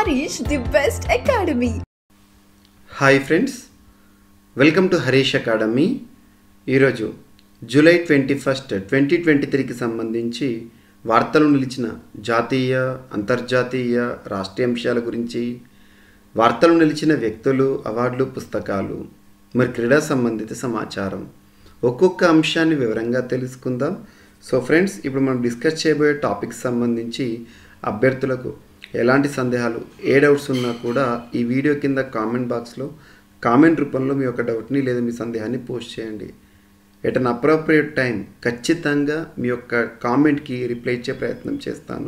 Harish, the best academy. Hi friends welcome to Harish academy ఈరోజు July twenty first twenty twenty త్రీకి సంబంధించి వార్తలు నిలిచిన జాతీయ అంతర్జాతీయ రాష్ట్రీయ అంశాల గురించి వార్తలు నిలిచిన వ్యక్తులు అవార్డులు పుస్తకాలు మరి క్రీడా సంబంధిత సమాచారం ఒక్కొక్క అంశాన్ని వివరంగా తెలుసుకుందాం సో ఫ్రెండ్స్ ఇప్పుడు మనం డిస్కస్ చేయబోయే టాపిక్ సంబంధించి అభ్యర్థులకు ఎలాంటి సందేహాలు ఏ డౌట్స్ ఉన్నా కూడా ఈ వీడియో కింద కామెంట్ బాక్స్లో కామెంట్ రూపంలో మీ యొక్క డౌట్ని లేదా మీ సందేహాన్ని పోస్ట్ చేయండి ఎట్ అన్ అప్రోప్రియేట్ టైం ఖచ్చితంగా మీ యొక్క కామెంట్కి రిప్లై ఇచ్చే ప్రయత్నం చేస్తాను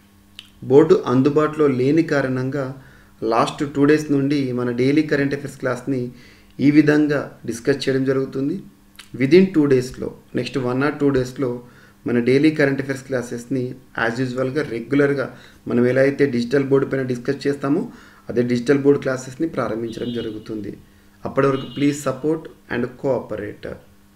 బోర్డు అందుబాటులో లేని కారణంగా లాస్ట్ టూ డేస్ నుండి మన డైలీ కరెంట్ అఫైర్స్ క్లాస్ని ఈ విధంగా డిస్కస్ చేయడం జరుగుతుంది విదిన్ టూ డేస్లో నెక్స్ట్ వన్ ఆర్ టూ డేస్లో మన డైలీ కరెంట్ అఫైర్స్ క్లాసెస్ని యాజ్ యూజువల్గా రెగ్యులర్గా మనం ఎలా అయితే డిజిటల్ బోర్డు పైన డిస్కస్ చేస్తామో అదే డిజిటల్ బోర్డు క్లాసెస్ని ప్రారంభించడం జరుగుతుంది అప్పటి వరకు ప్లీజ్ సపోర్ట్ అండ్ కోఆపరేట్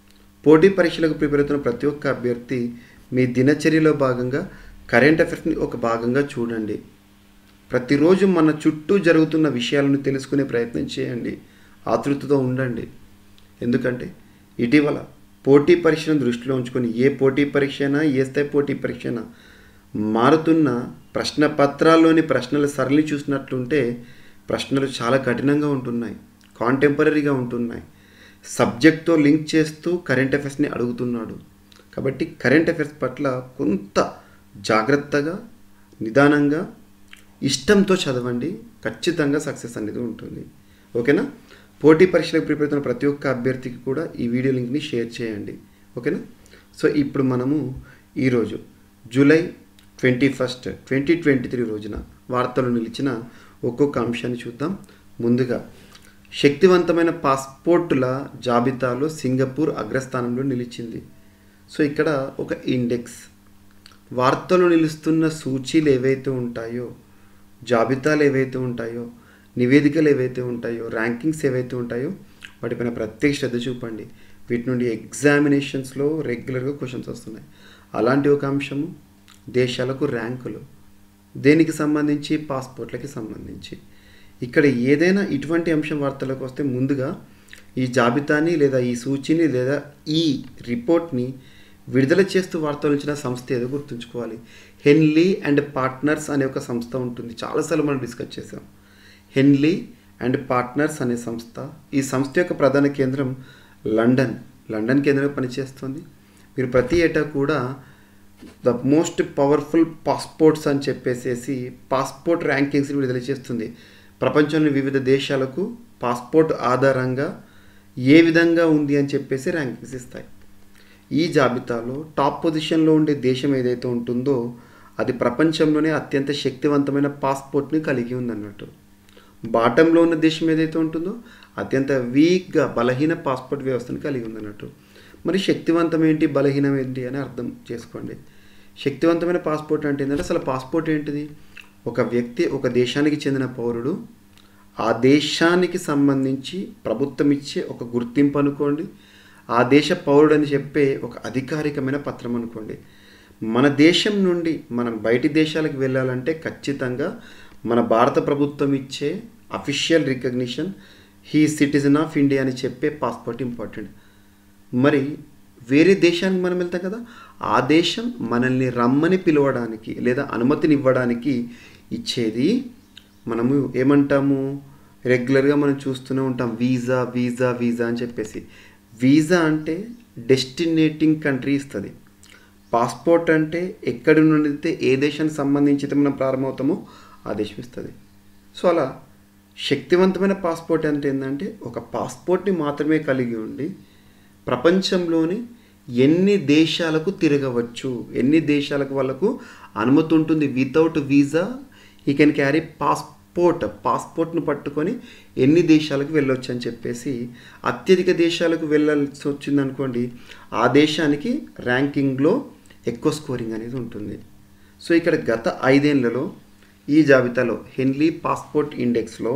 పోటీ పరీక్షలకు ప్రిపేర్ అవుతున్న ప్రతి ఒక్క అభ్యర్థి మీ దినచర్యలో భాగంగా కరెంట్ అఫైర్స్ని ఒక భాగంగా చూడండి ప్రతిరోజు మన చుట్టూ జరుగుతున్న విషయాలను తెలుసుకునే ప్రయత్నం చేయండి ఆతృతతో ఉండండి ఎందుకంటే ఇటీవల పోటీ పరీక్షను దృష్టిలో ఉంచుకొని ఏ పోటీ పరీక్ష అయినా ఏ స్థాయి పోటీ పరీక్ష అయినా మారుతున్న ప్రశ్న పత్రాల్లోని ప్రశ్నల సరళి చూసినట్లుంటే ప్రశ్నలు చాలా కఠినంగా ఉంటున్నాయి కాంటెంపరీగా ఉంటున్నాయి సబ్జెక్ట్తో లింక్ చేస్తూ కరెంట్ అఫైర్స్ని అడుగుతున్నాడు కాబట్టి కరెంట్ అఫైర్స్ పట్ల కొంత జాగ్రత్తగా నిదానంగా ఇష్టంతో చదవండి ఖచ్చితంగా సక్సెస్ అనేది ఉంటుంది ఓకేనా పోటీ పరీక్షలకు ప్రిపేర్ అవుతున్న ప్రతి ఒక్క అభ్యర్థికి కూడా ఈ వీడియో లింక్ని షేర్ చేయండి ఓకేనా సో ఇప్పుడు మనము ఈరోజు July twenty first twenty twenty three రోజున వార్తలు నిలిచిన ఒక్కొక్క అంశాన్ని చూద్దాం ముందుగా శక్తివంతమైన పాస్పోర్టుల జాబితాలో సింగపూర్ అగ్రస్థానంలో నిలిచింది సో ఇక్కడ ఒక ఇండెక్స్ వార్తలు నిలుస్తున్న సూచీలు ఏవైతే ఉంటాయో జాబితాలు ఏవైతే ఉంటాయో నివేదికలు ఏవైతే ఉంటాయో ర్యాంకింగ్స్ ఏవైతే ఉంటాయో వాటిపైన ప్రత్యేక శ్రద్ధ చూపండి వీటి నుండి ఎగ్జామినేషన్స్లో రెగ్యులర్గా క్వశ్చన్స్ వస్తున్నాయి అలాంటి ఒక అంశము దేశాలకు ర్యాంకులు దేనికి సంబంధించి పాస్పోర్ట్లకి సంబంధించి ఇక్కడ ఏదైనా ఇటువంటి అంశం వార్తలకు వస్తే ముందుగా ఈ జాబితాని లేదా ఈ సూచిని లేదా ఈ రిపోర్ట్ని విడుదల చేస్తూ వార్తలు ఇచ్చిన సంస్థ ఏదో గుర్తుంచుకోవాలి హెన్లీ అండ్ పార్ట్నర్స్ అనే ఒక సంస్థ ఉంటుంది చాలాసార్లు మనం డిస్కస్ చేసాం హెన్లీ అండ్ పార్ట్నర్స్ అనే సంస్థ ఈ సంస్థ యొక్క ప్రధాన కేంద్రం లండన్ లండన్ కేంద్రంగా పనిచేస్తుంది మీరు ప్రతి ఏటా కూడా ద మోస్ట్ పవర్ఫుల్ పాస్పోర్ట్స్ అని చెప్పేసేసి పాస్పోర్ట్ ర్యాంకింగ్స్ని విడుదల చేస్తుంది ప్రపంచంలోని వివిధ దేశాలకు పాస్పోర్ట్ ఆధారంగా ఏ విధంగా ఉంది అని చెప్పేసి ర్యాంకింగ్స్ ఇస్తాయి ఈ జాబితాలో టాప్ పొజిషన్లో ఉండే దేశం ఏదైతే ఉంటుందో అది ప్రపంచంలోనే అత్యంత శక్తివంతమైన పాస్పోర్ట్ని కలిగి ఉందన్నట్టు బాటంలో ఉన్న దేశం ఏదైతే ఉంటుందో అత్యంత వీక్గా బలహీన పాస్పోర్ట్ వ్యవస్థను కలిగి ఉందన్నట్టు మరి శక్తివంతం ఏంటి బలహీనం ఏంటి అని అర్థం చేసుకోండి శక్తివంతమైన పాస్పోర్ట్ అంటే ఏంటంటే అసలు పాస్పోర్ట్ ఏంటిది ఒక వ్యక్తి ఒక దేశానికి చెందిన పౌరుడు ఆ దేశానికి సంబంధించి ప్రభుత్వం ఇచ్చే ఒక గుర్తింపు అనుకోండి ఆ దేశ పౌరుడు అని చెప్పే ఒక అధికారికమైన పత్రం అనుకోండి మన దేశం నుండి మనం బయటి దేశాలకు వెళ్ళాలంటే ఖచ్చితంగా మన భారత ప్రభుత్వం ఇచ్చే official recognition he citizen of India అని చెప్పే పాస్పోర్ట్ ఇంపార్టెంట్ మరి వేరే దేశానికి మనం వెళ్తాం కదా ఆ దేశం మనల్ని రమ్మని పిలవడానికి లేదా అనుమతిని ఇవ్వడానికి ఇచ్చేది మనము ఏమంటాము రెగ్యులర్గా మనం చూస్తూనే ఉంటాం వీసా వీసా వీసా అని చెప్పేసి వీసా అంటే డెస్టినేటింగ్ కంట్రీ ఇస్తుంది పాస్పోర్ట్ అంటే ఎక్కడి నుండి అయితే ఏ దేశానికి సంబంధించి అయితే మనం ప్రారంభమవుతామో ఆ దేశం ఇస్తుంది సో అలా శక్తివంతమైన పాస్పోర్ట్ అంటే ఏంటంటే ఒక పాస్పోర్ట్ని మాత్రమే కలిగి ఉండి ప్రపంచంలోని ఎన్ని దేశాలకు తిరగవచ్చు ఎన్ని దేశాలకు వాళ్ళకు అనుమతి ఉంటుంది వితౌట్ వీసా ఈ కెన్ క్యారీ పాస్పోర్ట్ పాస్పోర్ట్ను పట్టుకొని ఎన్ని దేశాలకు వెళ్ళొచ్చు అని చెప్పేసి అత్యధిక దేశాలకు వెళ్ళాల్సి వచ్చింది అనుకోండి ఆ దేశానికి ర్యాంకింగ్లో ఎక్కువ స్కోరింగ్ అనేది ఉంటుంది సో ఇక్కడ గత ఐదేళ్లలో ఈ జాబితాలో హెన్లీ పాస్పోర్ట్ ఇండెక్స్లో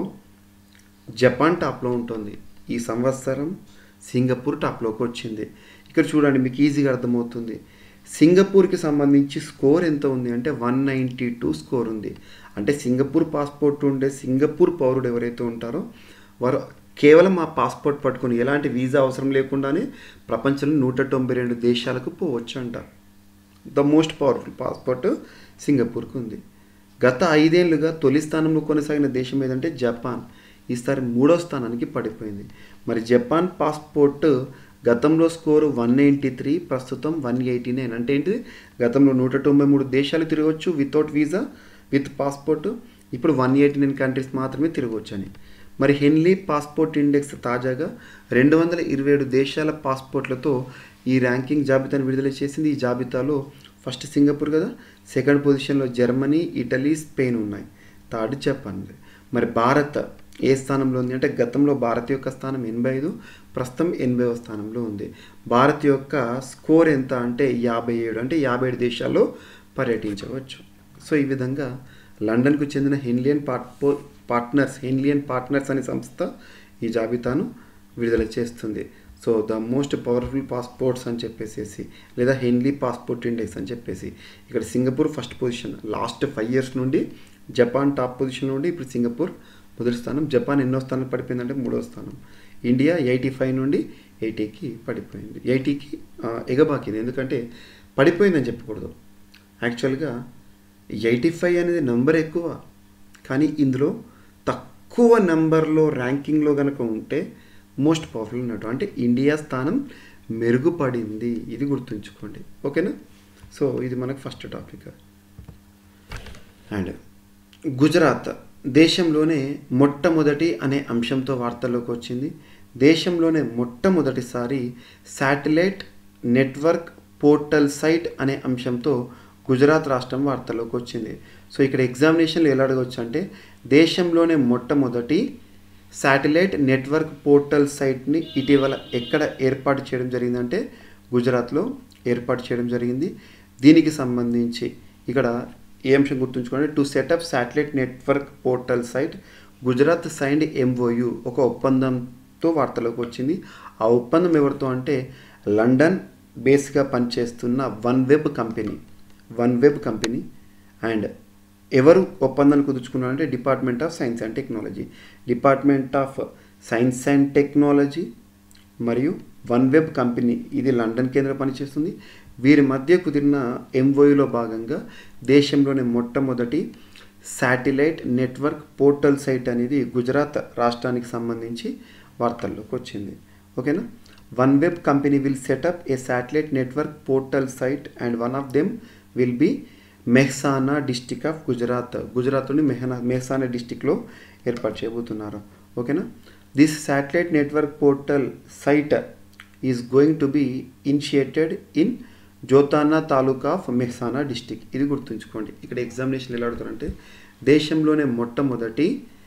జపాన్ టాప్లో ఉంటుంది ఈ సంవత్సరం సింగపూర్ టాప్లోకి వచ్చింది ఇక్కడ చూడండి మీకు ఈజీగా అర్థమవుతుంది సింగపూర్కి సంబంధించి స్కోర్ ఎంత ఉంది అంటే వన్ నైంటీ టూ స్కోర్ ఉంది అంటే సింగపూర్ పాస్పోర్ట్ ఉండే సింగపూర్ పౌరుడు ఎవరైతే ఉంటారో వారు కేవలం ఆ పాస్పోర్ట్ పట్టుకుని ఎలాంటి వీసా అవసరం లేకుండానే ప్రపంచంలో నూట తొంభై రెండు దేశాలకు పోవచ్చు అంట ద మోస్ట్ పవర్ఫుల్ పాస్పోర్ట్ సింగపూర్కి ఉంది గత ఐదేళ్లుగా తొలి స్థానంలో కొనసాగిన దేశం ఏదంటే జపాన్ ఈసారి మూడో స్థానానికి పడిపోయింది మరి జపాన్ పాస్పోర్ట్ గతంలో స్కోరు వన్ నైంటీ త్రీ ప్రస్తుతం వన్ ఎయిటీ నైన్ అంటే ఏంటి గతంలో నూట తొంభై మూడు దేశాలు తిరగవచ్చు వితౌట్ వీసా విత్ పాస్పోర్ట్ ఇప్పుడు వన్ ఎయిటీ నైన్ కంట్రీస్ మాత్రమే తిరగవచ్చు అని మరి హెన్లీ పాస్పోర్ట్ ఇండెక్స్ తాజాగా రెండు వందల ఇరవై ఏడు దేశాల పాస్పోర్ట్లతో ఈ ర్యాంకింగ్ జాబితాను విడుదల చేసింది ఈ జాబితాలో ఫస్ట్ సింగపూర్ కదా సెకండ్ పొజిషన్లో జర్మనీ ఇటలీ స్పెయిన్ ఉన్నాయి థర్డ్ జపాన్ ఉంది మరి భారత్ ఏ స్థానంలో ఉంది అంటే గతంలో భారత్ యొక్క స్థానం ఎనభై ఐదు ప్రస్తుతం ఎనభైవ స్థానంలో ఉంది భారత్ యొక్క స్కోర్ ఎంత అంటే యాభై ఏడు అంటే యాభై ఏడు దేశాల్లో పర్యటించవచ్చు సో ఈ విధంగా లండన్కు చెందిన హెన్లియన్ పార్ట్పో పార్ట్నర్స్ హెన్లియన్ పార్ట్నర్స్ అనే సంస్థ ఈ జాబితాను విడుదల చేస్తుంది so the most powerful passports అని చెప్పేసి లేదా హెన్లీ పాస్పోర్ట్ ఇండెక్స్ అని చెప్పేసి ఇక్కడ Singapore first position last five years నుండి జపాన్ టాప్ పొజిషన్ నుండి ఇప్పుడు సింగపూర్ మొదటి స్థానం జపాన్ ఎన్నో స్థానం పడిపోయిందంటే మూడో స్థానం ఇండియా ఎయిటీ ఫైవ్ నుండి ఎయిటీకి పడిపోయింది ఎయిటీకి ఎగబాకింది ఎందుకంటే పడిపోయిందని చెప్పకూడదు యాక్చువల్గా ఎయిటీ ఫైవ్ అనేది నెంబర్ ఎక్కువ కానీ ఇందులో తక్కువ నెంబర్లో ర్యాంకింగ్లో కనుక ఉంటే మోస్ట్ పవర్ఫుల్ ఉన్నట్టు అంటే ఇండియా స్థానం మెరుగుపడింది ఇది గుర్తుంచుకోండి ఓకేనా సో ఇది మనకు ఫస్ట్ టాపిక్ అండ్ గుజరాత్ దేశంలోనే మొట్టమొదటి అనే అంశంతో వార్తల్లోకి వచ్చింది దేశంలోనే మొట్టమొదటిసారి శాటిలైట్ నెట్వర్క్ పోర్టల్ సైట్ అనే అంశంతో గుజరాత్ రాష్ట్రం వార్తల్లోకి వచ్చింది సో ఇక్కడ ఎగ్జామినేషన్లు ఎలా అడగవచ్చు అంటే దేశంలోనే మొట్టమొదటి శాటిలైట్ నెట్వర్క్ పోర్టల్ సైట్ని ఇటీవల ఎక్కడ ఏర్పాటు చేయడం జరిగిందంటే గుజరాత్లో ఏర్పాటు చేయడం జరిగింది దీనికి సంబంధించి ఇక్కడ ఏ అంశం గుర్తుంచుకోండి to set up satellite network portal site Gujarat signed MoU ఒక ఒప్పందంతో వార్తలోకి వచ్చింది ఆ ఒప్పందం ఎవరితో అంటే లండన్ బేస్గా పనిచేస్తున్న one web company one web company and ఎవరు ఒప్పందాన్ని కుదుర్చుకున్నారంటే department of science and technology department of science and technology మరియు వన్ వెబ్ కంపెనీ ఇది లండన్ కేంద్ర పనిచేస్తుంది వీరి మధ్య కుదిరిన ఎంఓయూలో భాగంగా దేశంలోని మొట్టమొదటి శాటిలైట్ నెట్వర్క్ పోర్టల్ సైట్ అనేది గుజరాత్ రాష్ట్రానికి సంబంధించి వార్తల్లోకి వచ్చింది ఓకేనా one web company will set up a satellite network portal site and one of them will be Mehsana district of Gujarat గుజరాత్లోని మెహనా మెహ్సానా డిస్టిక్లో ఏర్పాటు చేయబోతున్నారు ఓకేనా this satellite network portal site is going to be initiated in Jotana taluka of Mehsana district ఇది గుర్తుంచుకోండి ఇక్కడ examination ఎలా అడుగుతారంటే దేశంలోనే మొట్టమొదటి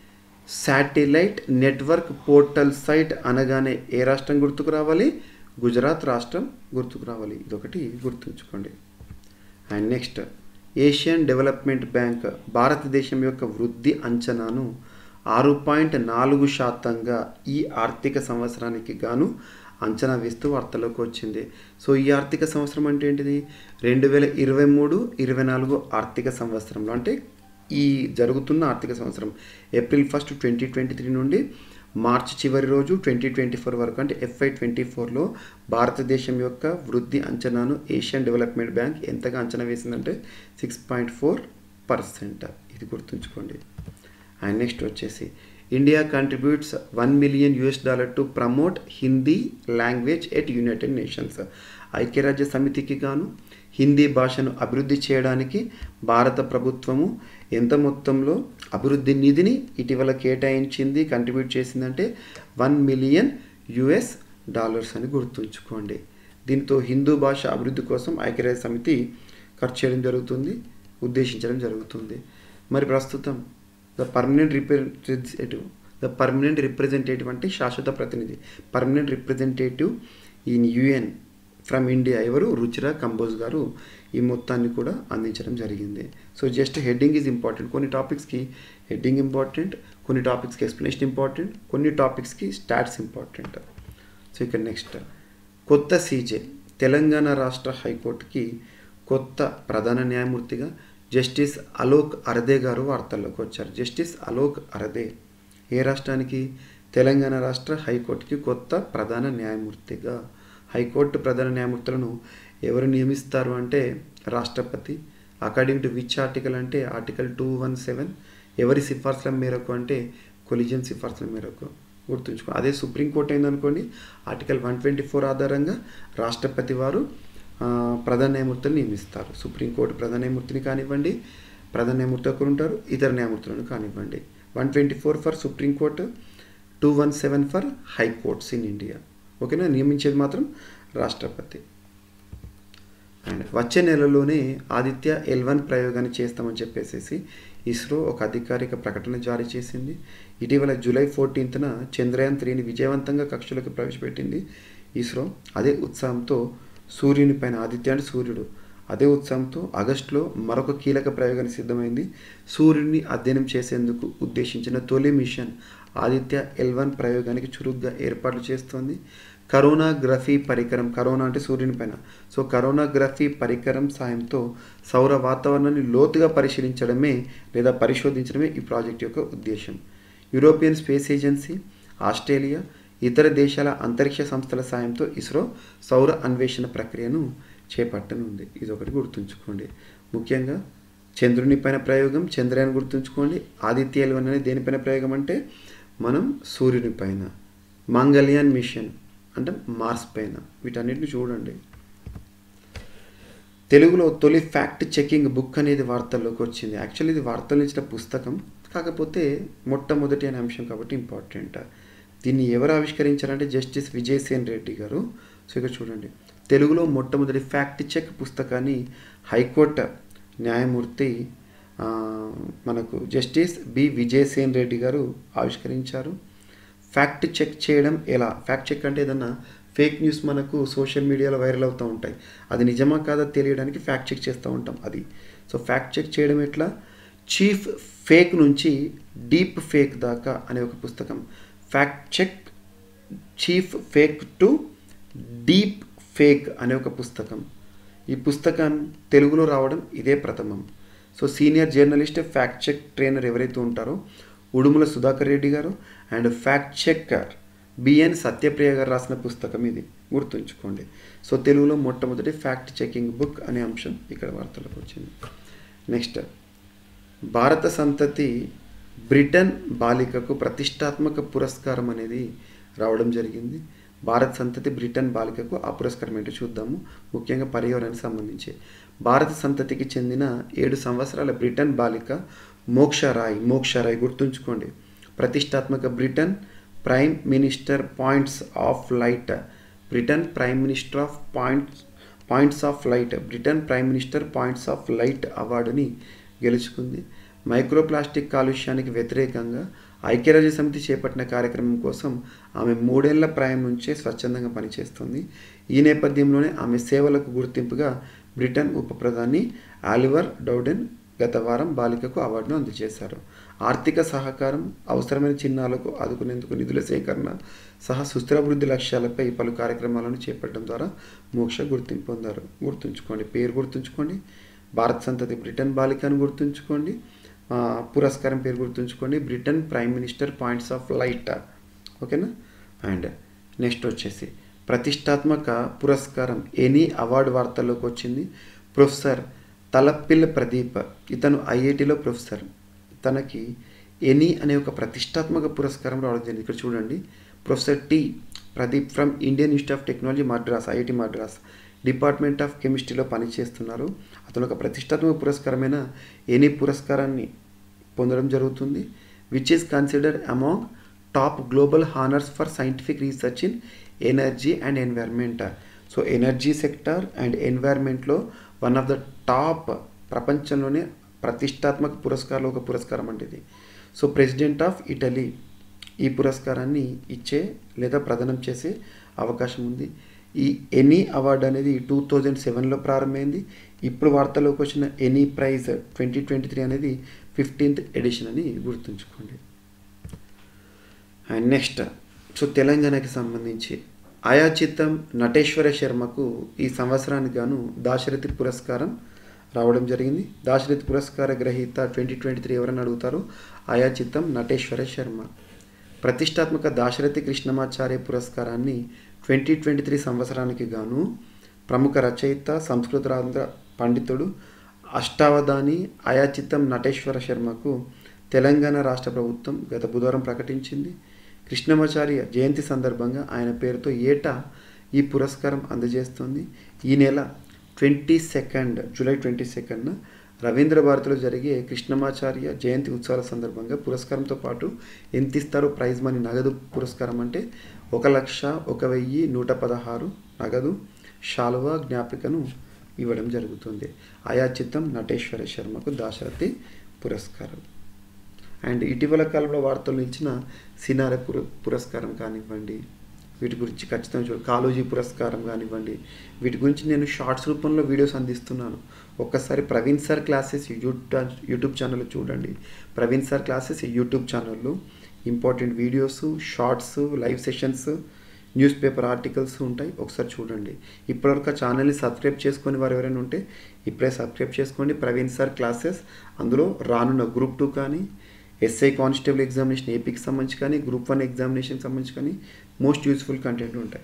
శాటిలైట్ నెట్వర్క్ పోర్టల్ సైట్ అనగానే ఏ రాష్ట్రం గుర్తుకు రావాలి గుజరాత్ రాష్ట్రం గుర్తుకు రావాలి ఇదొకటి గుర్తుంచుకోండి and next Asian development bank భారతదేశం యొక్క వృద్ధి అంచనాను ఆరు పాయింట్ నాలుగు శాతంగా ఈ ఆర్థిక సంవత్సరానికి గాను అంచనా వేస్తూ వార్తలోకి వచ్చింది సో ఈ ఆర్థిక సంవత్సరం అంటే ఏంటిది రెండు వేల ఇరవై మూడు ఇరవై నాలుగు ఆర్థిక సంవత్సరంలో అంటే ఈ జరుగుతున్న ఆర్థిక సంవత్సరం April first twenty twenty three నుండి మార్చ్ చివరి రోజు ట్వంటీ ట్వంటీ ఫోర్ వరకు అంటే ఎఫ్ఐ ట్వంటీ ఫోర్లో భారతదేశం యొక్క వృద్ధి అంచనాను ఏషియన్ డెవలప్మెంట్ బ్యాంక్ ఎంతగా అంచనా వేసిందంటే సిక్స్ పాయింట్ ఫోర్ పర్సెంట్ ఇది గుర్తుంచుకోండి అండ్ నెక్స్ట్ వచ్చేసి India contributes one million US dollar to promote Hindi language at United Nations ఐక్యరాజ్య సమితికి గాను హిందీ భాషను అభివృద్ధి చేయడానికి భారత ప్రభుత్వము ఎంత మొత్తంలో అభివృద్ధి నిధిని ఇటీవల కేటాయించింది కంట్రిబ్యూట్ చేసిందంటే వన్ మిలియన్ యుఎస్ డాలర్స్ అని గుర్తుంచుకోండి దీంతో హిందూ భాష అభివృద్ధి కోసం ఐక్యరాజ్య సమితి ఖర్చు చేయడం జరుగుతుంది ఉద్దేశించడం జరుగుతుంది మరి ప్రస్తుతం the permanent representative the permanent representative అంటే శాశ్వత ప్రతినిధి permanent representative in UN from India ఎవరు రుచిరా కంబోజ్ గారు ఈ మొత్తాన్ని కూడా అందించడం జరిగింది so just heading is important కొన్ని టాపిక్స్కి హెడ్డింగ్ ఇంపార్టెంట్ కొన్ని టాపిక్స్కి ఎక్స్ప్లెనేషన్ ఇంపార్టెంట్ కొన్ని టాపిక్స్కి స్టాట్స్ ఇంపార్టెంట్ సో ఇక్కడ నెక్స్ట్ కొత్త సీజే తెలంగాణ రాష్ట్ర హైకోర్టుకి కొత్త ప్రధాన న్యాయమూర్తిగా జస్టిస్ అలోక్ అరదే గారు వార్తల్లోకి వచ్చారు జస్టిస్ అలోక్ అరదే ఏ రాష్ట్రానికి తెలంగాణ రాష్ట్ర హైకోర్టుకి కొత్త ప్రధాన న్యాయమూర్తిగా హైకోర్టు ప్రధాన న్యాయమూర్తులను ఎవరు నియమిస్తారు అంటే రాష్ట్రపతి అకార్డింగ్ టు విచ్ ఆర్టికల్ అంటే ఆర్టికల్ టూ వన్ సెవెన్ ఎవరి సిఫార్సుల మేరకు అంటే కొలిజియం సిఫార్సుల మేరకు గుర్తుంచుకో అదే సుప్రీంకోర్టు అయిందనుకోండి ఆర్టికల్ వన్ ట్వంటీ ఫోర్ ఆధారంగా రాష్ట్రపతి వారు ఆ, ప్రధాన న్యాయమూర్తులు నియమిస్తారు సుప్రీంకోర్టు ప్రధాన న్యాయమూర్తిని కానివ్వండి ప్రధాన న్యాయమూర్తి ఒకరు ఉంటారు ఇతర న్యాయమూర్తులను కానివ్వండి one twenty four for supreme court two one seven for high courts in India ఓకేనా నియమించేది మాత్రం రాష్ట్రపతి అండ్ వచ్చే నెలలోనే ఆదిత్య ఎల్ వన్ ప్రయోగాన్ని చేస్తామని చెప్పేసి ఇస్రో ఒక అధికారిక ప్రకటన జారీ చేసింది ఇటీవల జూలై ఫోర్టీన్త్న చంద్రయాన్ త్రీని విజయవంతంగా కక్షలోకి ప్రవేశపెట్టింది ఇస్రో అదే ఉత్సాహంతో సూర్యుని పైన ఆదిత్య అంటే సూర్యుడు అదే ఉత్సాహంతో ఆగస్టులో మరొక కీలక ప్రయోగానికి సిద్ధమైంది సూర్యుడిని అధ్యయనం చేసేందుకు ఉద్దేశించిన తొలి మిషన్ ఆదిత్య ఎల్ వన్ ప్రయోగానికి చురుగ్గా ఏర్పాట్లు చేస్తోంది కరోనాగ్రఫీ పరికరం కరోనా అంటే సూర్యుని పైన సో కరోనాగ్రఫీ పరికరం సాయంతో సౌర వాతావరణాన్ని లోతుగా పరిశీలించడమే లేదా పరిశోధించడమే ఈ ప్రాజెక్ట్ యొక్క ఉద్దేశం యూరోపియన్ స్పేస్ ఏజెన్సీ ఆస్ట్రేలియా ఇతర దేశాల అంతరిక్ష సంస్థల సాయంతో ఇస్రో సౌర అన్వేషణ ప్రక్రియను చేపట్టనుంది ఇది ఒకటి గుర్తుంచుకోండి ముఖ్యంగా చంద్రుని పైన ప్రయోగం చంద్రయాన్ గుర్తుంచుకోండి ఆదిత్య ఎల్వన్ అనేది దేనిపైన ప్రయోగం అంటే మనం సూర్యుని పైన మంగళయాన్ మిషన్ అంటే మార్స్ పైన వీటన్నిటిని చూడండి తెలుగులో తొలి ఫ్యాక్ట్ చెకింగ్ బుక్ అనేది వార్తల్లోకి వచ్చింది యాక్చువల్లీ ఇది వార్తలు ఇచ్చిన పుస్తకం కాకపోతే మొట్టమొదటి అనే అంశం కాబట్టి ఇంపార్టెంట్ దీన్ని ఎవరు ఆవిష్కరించారంటే జస్టిస్ విజయసేన్ రెడ్డి గారు సో ఇక్కడ చూడండి తెలుగులో మొట్టమొదటి ఫ్యాక్ట్ చెక్ పుస్తకాన్ని హైకోర్టు న్యాయమూర్తి ఆ, మనకు జస్టిస్ బి విజయసేన్ రెడ్డి గారు ఆవిష్కరించారు ఫ్యాక్ట్ చెక్ చేయడం ఎలా ఫ్యాక్ట్ చెక్ అంటే ఏదన్నా ఫేక్ న్యూస్ మనకు సోషల్ మీడియాలో వైరల్ అవుతూ ఉంటాయి అది నిజమా కాదా తెలియడానికి ఫ్యాక్ట్ చెక్ చేస్తూ ఉంటాం అది సో ఫ్యాక్ట్ చెక్ చేయడం ఎట్లా చీఫ్ ఫేక్ నుంచి డీప్ ఫేక్ దాకా అనే ఒక పుస్తకం fact check cheap fake to deep fake అనే ఒక పుస్తకం ఈ పుస్తకం తెలుగులో రావడం ఇదే ప్రథమం so senior journalist fact check trainer ఎవరైతే ఉంటారో ఉడుముల సుధాకర్ రెడ్డి గారు and fact checker B N Satyapriya గారు రాసిన పుస్తకం ఇది గుర్తుంచుకోండి సో తెలుగులో మొట్టమొదటి ఫ్యాక్ట్ చెకింగ్ బుక్ అనే అంశం ఇక్కడ వార్తలకు వచ్చింది నెక్స్ట్ భారత సంతతి బ్రిటన్ బాలికకు ప్రతిష్టాత్మక పురస్కారం అనేది రావడం జరిగింది భారత సంతతి బ్రిటన్ బాలికకు ఆ పురస్కారం ఏంటో చూద్దాము ముఖ్యంగా పర్యావరణానికి సంబంధించి భారత సంతతికి చెందిన ఏడు సంవత్సరాల బ్రిటన్ బాలిక మోక్షరాయ్ మోక్షరాయ్ గుర్తుంచుకోండి ప్రతిష్టాత్మక Britain prime minister points of light Britain prime minister of points points of light Britain prime minister points of light అవార్డుని గెలుచుకుంది మైక్రోప్లాస్టిక్ కాలుష్యానికి వ్యతిరేకంగా ఐక్యరాజ్య సమితి చేపట్టిన కార్యక్రమం కోసం ఆమె మూడేళ్ల ప్రాయం నుంచే స్వచ్ఛందంగా పనిచేస్తుంది ఈ నేపథ్యంలోనే ఆమె సేవలకు గుర్తింపుగా బ్రిటన్ ఉప ప్రధాని ఆలివర్ డౌడెన్ గత వారం బాలికకు అవార్డును అందజేశారు ఆర్థిక సహకారం అవసరమైన చిహ్నాలకు ఆదుకునేందుకు నిధుల సేకరణ సహా సుస్థిరాభివృద్ధి లక్ష్యాలపై పలు కార్యక్రమాలను చేపట్టడం ద్వారా మోక్ష గుర్తింపు పొందారు గుర్తుంచుకోండి పేరు గుర్తుంచుకోండి భారత సంతతి బ్రిటన్ బాలికను గుర్తుంచుకోండి ఆ, పురస్కారం పేరు గుర్తుంచుకోండి Britain prime minister points of light ఓకేనా అండ్ నెక్స్ట్ వచ్చేసి ప్రతిష్టాత్మక పురస్కారం ఎనీ అవార్డు వార్తల్లోకి వచ్చింది ప్రొఫెసర్ తలపిల్ ప్రదీప్ ఇతను ఐఐటిలో ప్రొఫెసర్ తనకి ఎనీ అనే ఒక ప్రతిష్టాత్మక పురస్కారం రావడం జరిగింది ఇక్కడ చూడండి professor T Pradeep from Indian Institute of Technology Madras IIT Madras department of కెమిస్ట్రీలో పనిచేస్తున్నారు అతను ఒక ప్రతిష్టాత్మక పురస్కారమైన ఎనీ పురస్కారాన్ని పొందడం జరుగుతుంది which is considered among top global honours for scientific research in energy and environment so energy sector and ఎన్వైర్న్మెంట్లో వన్ ఆఫ్ ద టాప్ ప్రపంచంలోనే ప్రతిష్టాత్మక పురస్కారాలు ఒక పురస్కారం అంటే ఇది సో ప్రెసిడెంట్ ఆఫ్ ఇటలీ ఈ పురస్కారాన్ని ఇచ్చే లేదా ప్రదానం చేసే అవకాశం ఉంది ఈ ఎనీ అవార్డు అనేది టూ థౌజండ్ సెవెన్లో ప్రారంభమైంది ఇప్పుడు వార్తలోకి వచ్చిన Eni prize twenty twenty three అనేది ఫిఫ్టీన్త్ ఎడిషన్ అని గుర్తుంచుకోండి అండ్ నెక్స్ట్ సో తెలంగాణకి సంబంధించి ఆయాచితం నటేశ్వర శర్మకు ఈ సంవత్సరానికి గాను దాశరథి పురస్కారం రావడం జరిగింది దాశరథి పురస్కార గ్రహీత ట్వంటీ ట్వంటీ త్రీ ఎవరని అడుగుతారు ఆయాచితం నటేశ్వర శర్మ ప్రతిష్టాత్మక దాశరథి కృష్ణమాచార్య పురస్కారాన్ని ట్వంటీ ట్వంటీ త్రీ సంవత్సరానికి గాను ప్రముఖ రచయిత సంస్కృతాంధ్ర పండితుడు అష్టావధాని ఆయాచితం నటేశ్వర శర్మకు తెలంగాణ రాష్ట్ర ప్రభుత్వం గత బుధవారం ప్రకటించింది కృష్ణమాచార్య జయంతి సందర్భంగా ఆయన పేరుతో ఏటా ఈ పురస్కారం అందజేస్తుంది ఈ నెల ట్వంటీ సెకండ్ జూలై ట్వంటీ సెకండ్న రవీంద్ర భారతిలో జరిగే కృష్ణమాచార్య జయంతి ఉత్సవాల సందర్భంగా పురస్కారంతో పాటు ఎంత ఇస్తారో ప్రైజ్ మనీ నగదు పురస్కారం అంటే ఒక లక్ష ఒక వెయ్యి నూట పదహారు నగదు శాలువా జ్ఞాపికను ఇవ్వడం జరుగుతుంది ఆయాచితం నటేశ్వర శర్మకు దాశరథి పురస్కారం అండ్ ఇటీవల కాలంలో వార్తలు నిలిచిన సినారె పుర పురస్కారం కానివ్వండి వీటి గురించి ఖచ్చితంగా చూడ కాలోజీ పురస్కారం కానివ్వండి వీటి గురించి నేను షార్ట్స్ రూపంలో వీడియోస్ అందిస్తున్నాను ఒక్కసారి Praveen sir classes YouTube YouTube ఛానల్లో చూడండి ప్రవీణ్ సార్ క్లాసెస్ యూట్యూబ్ ఛానల్లో important videos shorts live sessions news paper articles ఉంటాయి ఒకసారి చూడండి ఇప్పటివరకు ఆ ఛానల్ని సబ్స్క్రైబ్ చేసుకొని వారు ఎవరైనా ఉంటే ఇప్పుడే సబ్స్క్రైబ్ చేసుకోండి ప్రవీణ్ సార్ క్లాసెస్ అందులో రానున్న గ్రూప్ టూ కానీ ఎస్ఐ కానిస్టేబుల్ ఎగ్జామినేషన్ ఏపీకి సంబంధించి కానీ గ్రూప్ వన్ ఎగ్జామినేషన్కి సంబంధించి కానీ మోస్ట్ యూస్ఫుల్ కంటెంట్ ఉంటాయి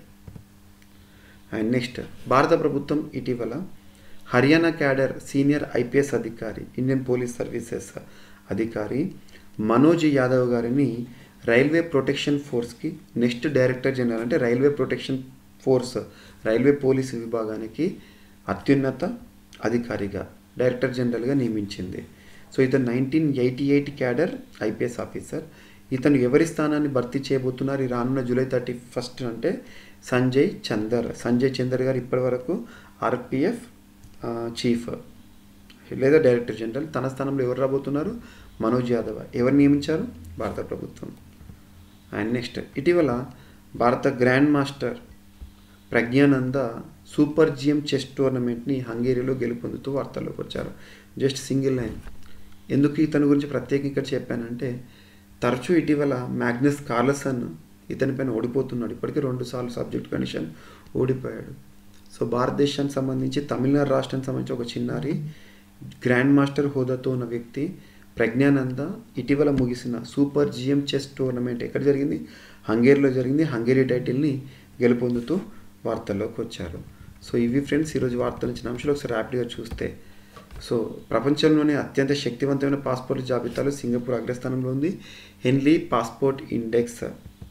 అండ్ నెక్స్ట్ భారత ప్రభుత్వం ఇటీవల హర్యానా క్యాడర్ సీనియర్ ఐపీఎస్ అధికారి ఇండియన్ పోలీస్ సర్వీసెస్ అధికారి మనోజ్ యాదవ్ గారిని రైల్వే ప్రొటెక్షన్ ఫోర్స్కి నెక్స్ట్ డైరెక్టర్ జనరల్ అంటే railway protection force railway police విభాగానికి అత్యున్నత అధికారిగా డైరెక్టర్ జనరల్గా నియమించింది సో ఇతను nineteen eighty eight cadre IPS officer ఇతను ఎవరి స్థానాన్ని భర్తీ చేయబోతున్నారు ఈ రానున్న జూలై థర్టీ ఫస్ట్ అంటే సంజయ్ చందర్ సంజయ్ చందర్ గారు ఇప్పటివరకు ఆర్పిఎఫ్ చీఫ్ లేదా డైరెక్టర్ జనరల్ తన స్థానంలో ఎవరు రాబోతున్నారు మనోజ్ యాదవ్ ఎవరు నియమించారు భారత ప్రభుత్వం అండ్ నెక్స్ట్ ఇటీవల భారత grand master Praggnanandhaa super GM chess టోర్నమెంట్ని హంగేరీలో గెలుపొందుతూ వార్తల్లోకి వచ్చారు జస్ట్ సింగిల్ లైన్ ఎందుకు ఇతని గురించి ప్రత్యేకంగా చెప్పానంటే తరచూ ఇటీవల మ్యాగ్నస్ కార్లసన్ ఇతని పైన ఓడిపోతున్నాడు ఇప్పటికీ రెండు సార్లు సబ్జెక్ట్ కండిషన్ ఓడిపోయాడు సో భారతదేశానికి సంబంధించి తమిళనాడు రాష్ట్రానికి సంబంధించి ఒక చిన్నారి గ్రాండ్ మాస్టర్ హోదాతో ఉన్న వ్యక్తి ప్రజ్ఞానంద ఇటీవల ముగిసిన సూపర్ జిఎం చెస్ టోర్నమెంట్ ఎక్కడ జరిగింది హంగేరీలో జరిగింది హంగేరీ టైటిల్ని గెలుపొందుతూ వార్తల్లోకి వచ్చారు సో ఇవి ఫ్రెండ్స్ ఈరోజు వార్తలు ఇచ్చిన అంశాలు ఒకసారి ర్యాపిడ్గా చూస్తే సో ప్రపంచంలోనే అత్యంత శక్తివంతమైన పాస్పోర్ట్ జాబితాలో సింగపూర్ అగ్రస్థానంలో ఉంది హెన్లీ పాస్పోర్ట్ ఇండెక్స్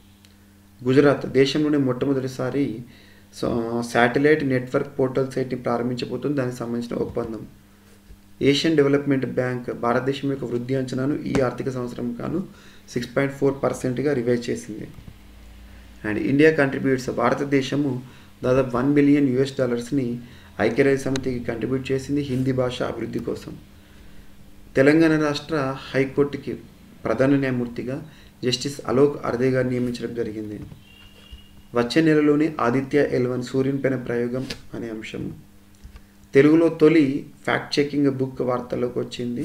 గుజరాత్ దేశంలోనే మొట్టమొదటిసారి సో శాటిలైట్ నెట్వర్క్ పోర్టల్ సైట్ని ప్రారంభించబోతుంది దానికి సంబంధించిన ఒప్పందం ఏషియన్ డెవలప్మెంట్ బ్యాంక్ భారతదేశం యొక్క వృద్ధి అంచనాను ఈ ఆర్థిక సంవత్సరం కాను సిక్స్ పాయింట్ ఫోర్ పర్సెంట్గా రివైజ్ చేసింది అండ్ ఇండియా కంట్రిబ్యూట్స్ భారతదేశము దాదాపు వన్ బిలియన్ యుఎస్ డాలర్స్ని ఐక్యరాజ్య సమితికి కంట్రిబ్యూట్ చేసింది హిందీ భాష అభివృద్ధి కోసం తెలంగాణ రాష్ట్ర హైకోర్టుకి ప్రధాన న్యాయమూర్తిగా జస్టిస్ అలోక్ అర్దే గారు నియమించడం జరిగింది వచ్చే నెలలోనే ఆదిత్య ఎల్వన్ సూర్యుని పైన ప్రయోగం అనే అంశం తెలుగులో తొలి ఫ్యాక్ట్ చెకింగ్ బుక్ వార్తల్లోకి వచ్చింది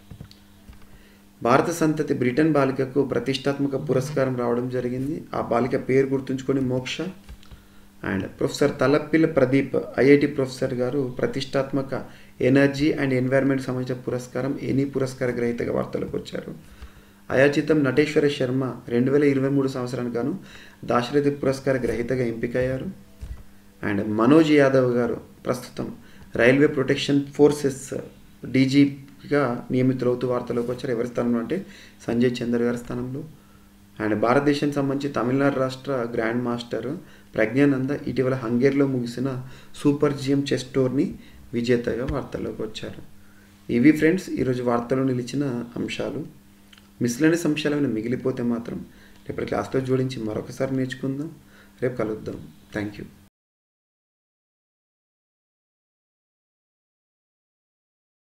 భారత సంతతి బ్రిటన్ బాలికకు ప్రతిష్టాత్మక పురస్కారం రావడం జరిగింది ఆ బాలిక పేరు గుర్తుంచుకొని Moksha and professor Thalappil Pradeep IIT professor గారు ప్రతిష్టాత్మక ఎనర్జీ అండ్ ఎన్వైర్న్మెంట్ సంబంధించిన పురస్కారం ఎనీ పురస్కార గ్రహీతగా వార్తలకు వచ్చారు అయాచితం నటేశ్వర శర్మ రెండు వేల ఇరవై మూడు సంవత్సరానికి గాను దాశరథి పురస్కార గ్రహీతగా ఎంపికయ్యారు అండ్ మనోజ్ యాదవ్ గారు ప్రస్తుతం రైల్వే ప్రొటెక్షన్ ఫోర్సెస్ డీజీగా నియమితులవుతూ వార్తలోకి వచ్చారు ఎవరి స్థానంలో అంటే సంజయ్ చందర్ గారి స్థానంలో అండ్ భారతదేశానికి సంబంధించి తమిళనాడు రాష్ట్ర గ్రాండ్ మాస్టర్ ప్రజ్ఞానంద ఇటీవల హంగేరీలో ముగిసిన సూపర్ జిఎం చెస్ టోర్ని విజేతగా వార్తల్లోకి వచ్చారు ఇవి ఫ్రెండ్స్ ఈరోజు వార్తలో నిలిచిన అంశాలు మిస్లెనియస్ అంశాలు ఏమైనా మిగిలిపోతే మాత్రం రేపటి క్లాస్లో జోడించి మరొకసారి నేర్చుకుందాం రేపు కలుద్దాం థ్యాంక్ యూ